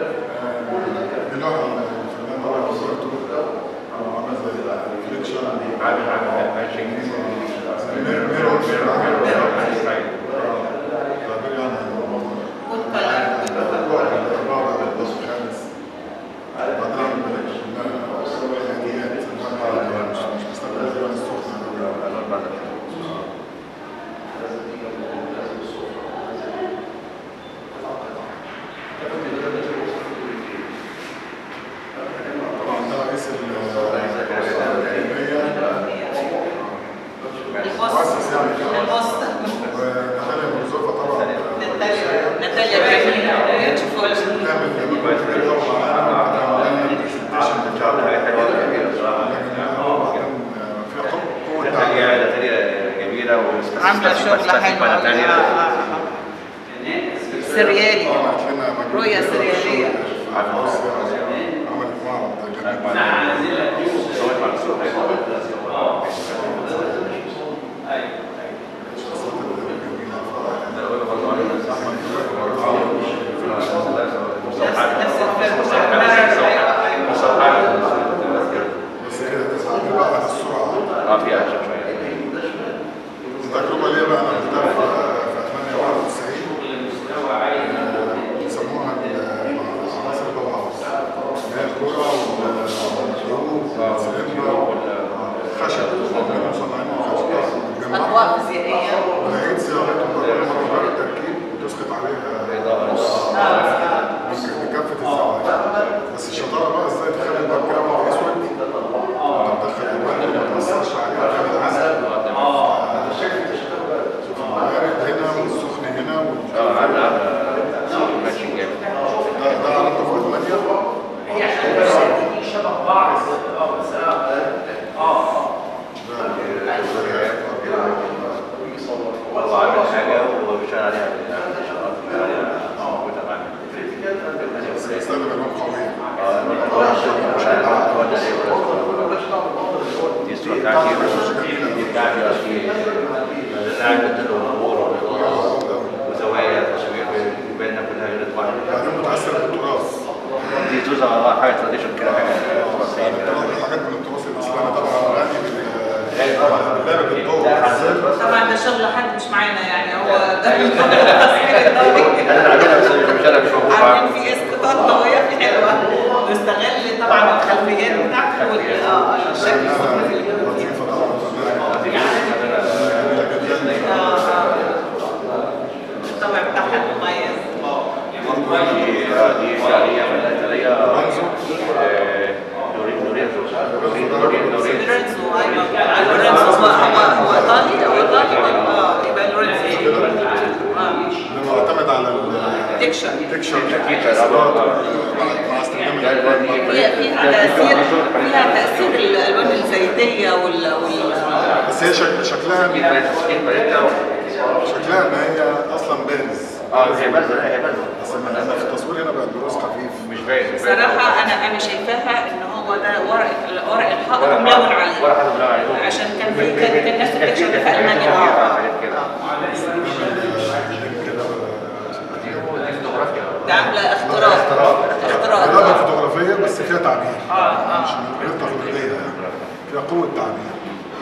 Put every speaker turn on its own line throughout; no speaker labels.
دي لوحه الفنان هو روبرتو عامل زي ريفليكشن
عامل عامل ماشي انجليزي
ميرور ميرور
ستايل
تعبير يعني عن الموضوع
كود كلر
الرابع والنصف الخامس بعدين عامل بلاش هديات مش مش مستقبل الالوان السخنه طبعا ده رئيس
البوست البوست
ونتاليا مرزوقة طبعا
ناتاليا ناتاليا جميلة بيوتيفول
تعمل مجهود طبعا معانا وعملنا برزنتيشن
ان شاء الله حاجه حلوه جميله بصراحه
في قوة
ناتاليا ناتاليا جميله ومستسلمة-
عاملة شغل
مستسلمة
حلو أوي.
ناتاليا.
آه، آه، آه. سريالي
عملت لنا مجهود
رؤية سريالية.
عملت معرض جميل
صوت مع الصوت
بس كده تسألني بقى عن السرعة
اه في اكشن شويه
التجربة اللي بقى أنا عملتها في في 98 بيسموها عناصر الباب هاوس اللي هي الكورة والجيوب والسلندر والخشب كلهم مصنعين من الخشب متجمعة.
أضواء فيزيائية
ونعيد صياغتهم كل مرة غير التركيب وتسقط عليها نص
آه.
بكافة الزوايا بس الشطارة بقى ازاي تخلي الباك جراوند اسود وتدخل الوان ما تأثرش عليها كان عسل البارد هنا والسخن هنا وال-
اه عامله عامله ماتشنج جامد
ده ده عملته في المانيا
هو عامل حاجه وهو بيشتغل عليها بالاشارات بيشتغل عليها موجوده معاه
بس بيستخدم الوان قوية
دي الصوره بتاعتي دي بتاعتي اصلي قاعد له نور واضاءه وزوايا تصوير باينه كلها غير بعض
بعدين متأثر بالتراث
دي زوزة اه حاجه تراديشن كده حاجه تراثيه كده
طبعا حاجات من التراث الإسلامي طبعا غني بال- باللعب بالضوء
طبعا ده شغل حد مش معانا يعني هو ده التصوير الضوئي
انا عاملها بس مش انا مش موجود معاهم
عاملين في اسقاطات ضوئية حلوة نستغل طبعا الخلفيات بتاعته وال- آه، الشكل الفوتوغرافي اللي جوه فيها.
لطيفة طبعا جميلة جدا
آه، آه. الطبع بتاعها مميز
دي اه دي شعريه من الايطاليه لورينزو لورينزو
لورينزو ايوه لورينزو هو هو هو ايطالي هو ايطالي اه يبقى لورينزو اه
ده معتمد على
تكشر
التكشر
تكشر، آه.
مع استخدام الالوان
فيها فيها تاثير فيها تاثير الالوان الزيتيه وال وال
بس هي شك- شكلها
سكين باليتا
شكلها ان هي اصلا بارز
اه هي بارزه هي بارزه
بس انا في التصوير هنا بقى البروز خفيف
مش باين مش باين.
بصراحه انا انا شايفاها ان هو ده ورق ورق الحائط
ورق
ملون
حائط.
عليه
ورق حائط ملون عليه.
عشان كان في كان كان نفس التكشر ده في
حاجات
المانيا
كده،
اه
حاجات كده.
كده
دي دي فوتوغرافيا
ده عامله اختراع اختراع
رياضة فوتوغرافية بس فيها تعبير
اه اه
مش من غير تقليدية يعني فيها قوة تعبير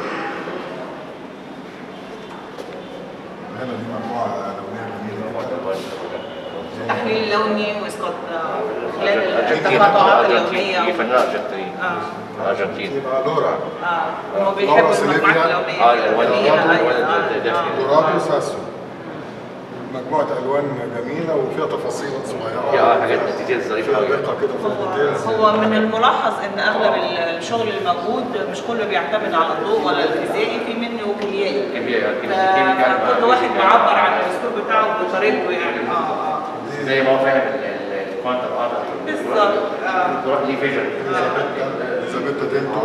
هنا دي مجموعة لونية جميلة
تحليل لوني واسقاط آه، خلال
أرجنتين.
التقاطعات
أرجنتين.
اللونيه
دي فنان ارجنتيني
اه
ارجنتين
يبقى لورا
اه هم بيحبوا المجموعات اللونيه
اه الالوان دي
فيها-
الالوان
أيوة،
ده- ده-
آه،
ده-
دورادو ساسو مجموعة ألوان جميلة وفيها تفاصيل
في
صغيرة
اه حاجات ديتيلز ظريفه
فيها
قوي
دقة كده في الديتيلز
هو هو من الملاحظ ان اغلب الشغل الموجود مش كله بيعتمد على الضوء ولا الفيزيائي في منه كيميائي
كيمياء كيمياء كيمياء
فكل واحد معبر عن الاسلوب بتاعه بطريقته يعني اه اه
زي ما هو فاهم الكوانتم ارت
بالظبط اه
تروح ليه فيجن
إيزابيتا دينتو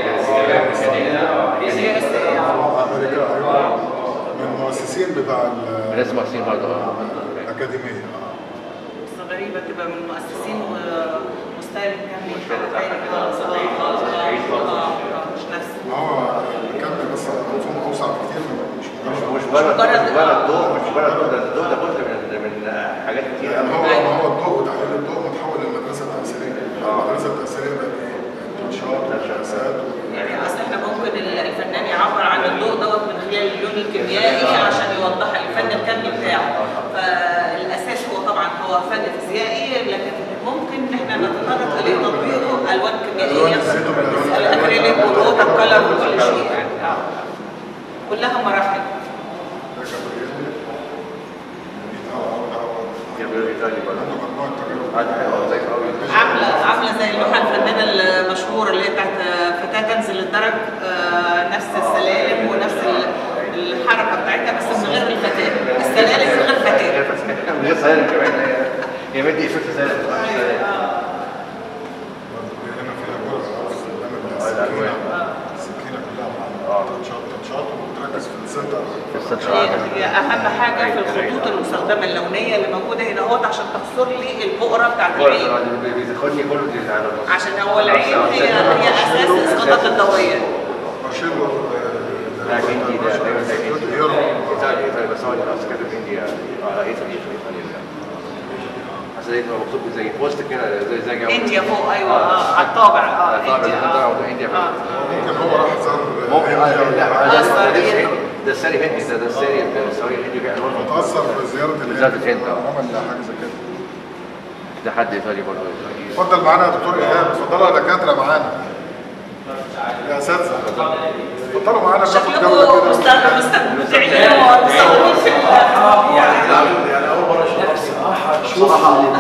سي اس اي
أمريكا أيوة من المؤسسين بتاع ال-
الناس مارسين برضه اه
الأكاديمية
بس غريبه تبقى من المؤسسين وستايل كان حاجه تاني خالص اه اه اه آه، مش نفس
ما هو كمل بس مفهوم أوسع كتير مش
مش
مجرد
مش بره
مجرد-
مش بره الضوء مش بره الضوء ده الضوء ده جزء من من حاجات كتير
يعني
قوي
هو ما هو الضوء وتحليل الضوء متحول
هو فن فيزيائي لكن ممكن ان احنا نتطرق اليه تطبيقه الوان كيميائيه الاكريليك والووتر كلر وكل شيء يعني آه. كلها مراحل
ده جابرييل بيتهوى هوا
جابرييل إيطالي برضه.
عنده مجموعة تجارب
هذا حلو زي قوي
عامله عامله زي اللوحه الفنانه المشهوره اللي هي بتاعت فتاه تنزل الدرج آه، نفس السلالم ونفس ال- الحركه بتاعتها بس من غير الفتاه السلالم من غير فتاه
من غير سلالم كمان هي هي مدي افكت سلالم مش سلالم.
هنا فيها جرعة استخدام
آه، الألوان.
السكينة السكينة كلها مع
آه.
تاتشات تاتشات وبتركز في السنتر
في السنتر.
هي هي اهم حاجه في الخطوط المستخدمه اللونيه اللي موجوده هنا اهوت عشان تحصر لي البؤره بتاعت العين
اللي بيدخلني كله دي على النص.
عشان هو العين هي هي اساس الاسقاطات الضوئيه
مارشيلو
لا هندي ده دايما زي هندي
هيرو
ايطالي ايطالي بس هو اصلا كاتب هندي على ايطالي ايطالي اصل يبقى مكتوب زي بوست كده زي زي جو
انديا فوق ايوه اه على الطابع اه
الطابع
انديا
اللي طلع
اه
وده هندي
آه.
ممكن هو راح زار
ممكن اه لا
هنديا.
ده- ده- ده- ده الساري هندي ده ده الساري ده الساري الهندي فيه الوان
متأثر بزيارة الهند
زيارة الهند، آه.
عمل حاجة زي كده
ده حد ايطالي برضه
اتفضل معانا يا دكتور ايهاب اتفضلوا يا دكاترة معانا يا اساتذة اتفضلوا معانا ناخد
شكلكم
جولة كده
مستمتعين ومستخدمين في ال-
يعني اول مره اشوف بصراحه شوف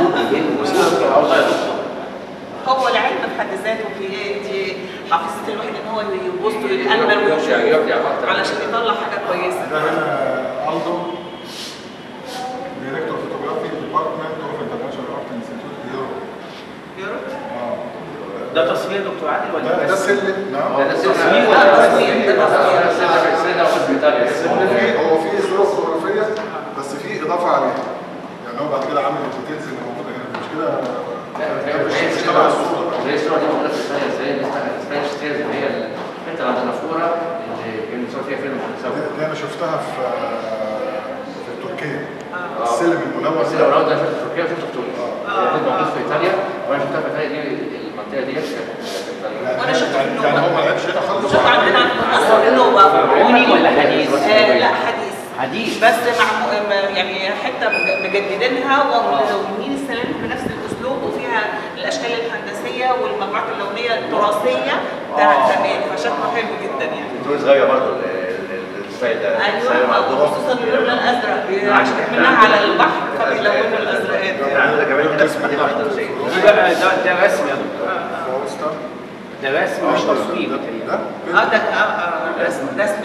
هو العلم في حد ذاته في دي حافظه الواحد ان هو يبص ويتامل ويشوف علشان يطلع حاجه كويسه
ده هنا الدو ديريكتور فوتوغرافي ديبارتمنت اوف انترناشونال ارت انستيتيوت يوروب اه
ده تصوير دكتور عادل ولا
ده ده
بس؟
سلم نعم
ده
تصوير
تصوير
ولا تصوير؟ ده تصوير.
السلم فيه هو فيه صورة فوتوغرافية بس فيه إضافة عليها يعني هو بعد كده عامل الديتيلز اللي موجودة هنا مش كده مش تبع الصورة
زي الصورة دي موجودة في اسبانيا زي اسبانيا ستيرز اللي هي الحتة اللي عندنا فورة اللي كان صور فيها فيلم
دي
فرنساوي
دي أنا شفتها في في تركيا
آه.
السلم الملون
بس لو لو ده شفت في تركيا وشفت في تونس
آه.
الاثنين موجود في ايطاليا وانا شفتها في ايطاليا دي المنطقة دي كانت في إيطاليا.
وأنا شفت في النوبة.
يعني هو ما لعبش هنا خالص
شوف عندنا في مصر النوبه
عمري ولا حديث؟
آه لا حديث
حديث.
بس مع م- يعني حته مج- مجددينها وملونين السلالم بنفس الاسلوب وفيها الاشكال الهندسيه والمجموعات اللونيه التراثيه بتاعت زمان فشكله حلو جدا يعني
تونس غاية برضه ال- ال- الستايل ده الستايل
ايوه
عندهم.
خصوصا اللون الازرق عشان منها على البحر فبيلونوا الازرقات
احنا عندنا كمان هنا في مدينة أندلسية
ده ده ده رسم يا دكتور
فاوستا
ده رسم مش تصوير
ده
اه ده آه، آه، رسم رسمي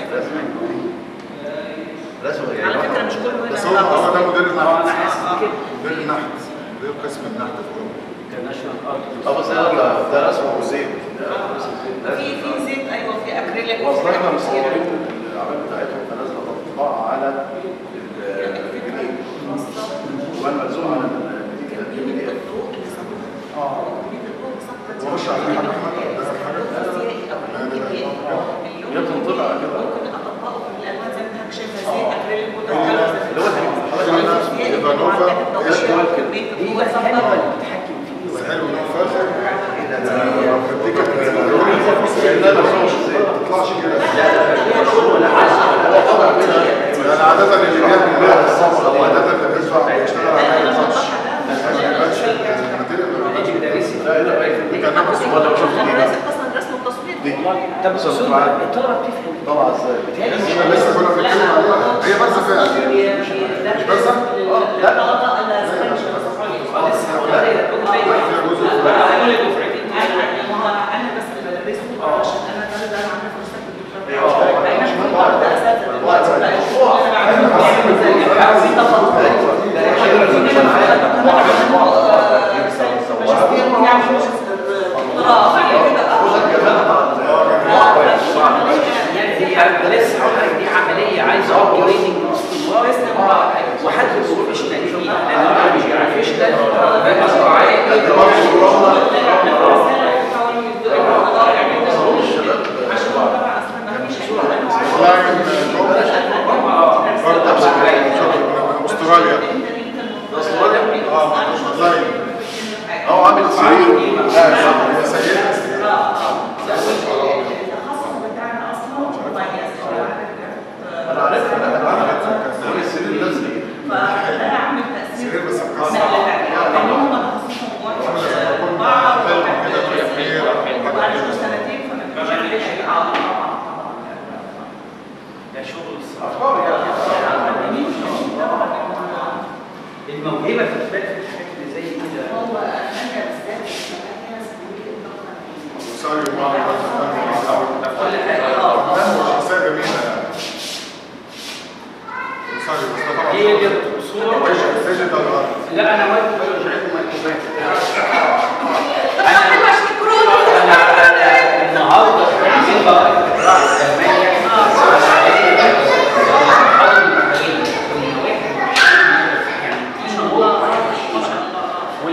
رسم
على فكره مش كله هنا
بس هو هو ده موديل
اه انا
النحت
حاسس بكده
موديل النحت موديل قسم النحت في أوروبا.
انترناشونال ارت
اه بس ده ده رسمه زيت
في في زيت ايوه في اكريليك وفي
واصل احنا
حاجات كتيرة.
مصورين الاعمال بتاعتهم فنازله تطبع على الجنيه وانا ملزوم على البي دي اف
ورش على حاجة أحمد، ده حاجة.
يمكن طلع كده.
ممكن اطبقه في الالوان زي ما حضرتك شايفها زي اكريليك وده
اللي هو
حضرتك عندنا إيفانوفا إيش
دي بقى حلوه اللي بتتحكم فيه
حلو الفاخر بديك اللون ما تطلعش كده يعني عادة اللي بيعمل بيها الصبر عادة اللي بيدفع بيشتغل على الفرش
طب الصورة الطلبه بتفهم
طلع ازاي
بتهيألي
احنا لسه كنا بنتكلم عليها هي بس فعلا مش بس
انا بس اللي بدرسه عشان انا ده اللي انا عامله في مستقبل الدكتوراه لان احنا بعض اساتذه دلوقتي انا بعمل زي عاوزين
يعني لسه هقول لك دي عمليه عايزه ابجريدنج باستمرار وحد بروفيشنال فيها لان هو مش بروفيشنال بس عايز
استراليا اه اونلاين
هو عامل سرير
اه صح يا سيدي
انا عارف انا عارف هو السرير الازرق
سرير بس مكسر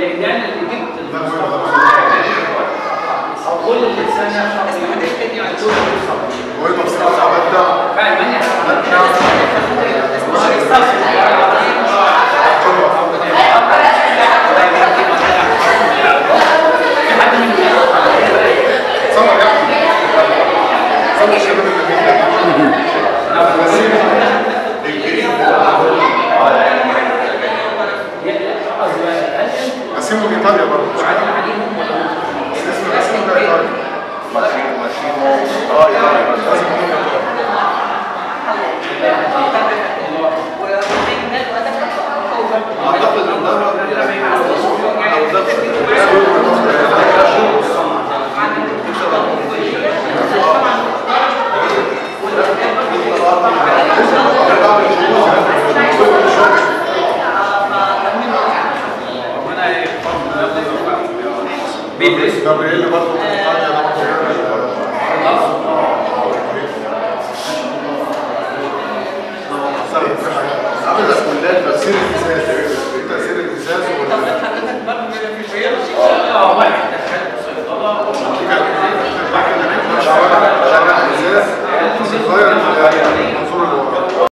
لان انا اللي جبت
ده مهم
كل سنه
وانت بصراحه ببدا
فالمانيا
صور يا احمد صور الشباب اللي اسمه ايطاليا برضه اسمه اسمه ده ايطاليا اه ايطاليا لازم يكون ايطاليا
اعتقد ان ده
بيدرس
جابرييل برضه من ايطاليا ده برضه
عامل اسكندات بس
سير الاساس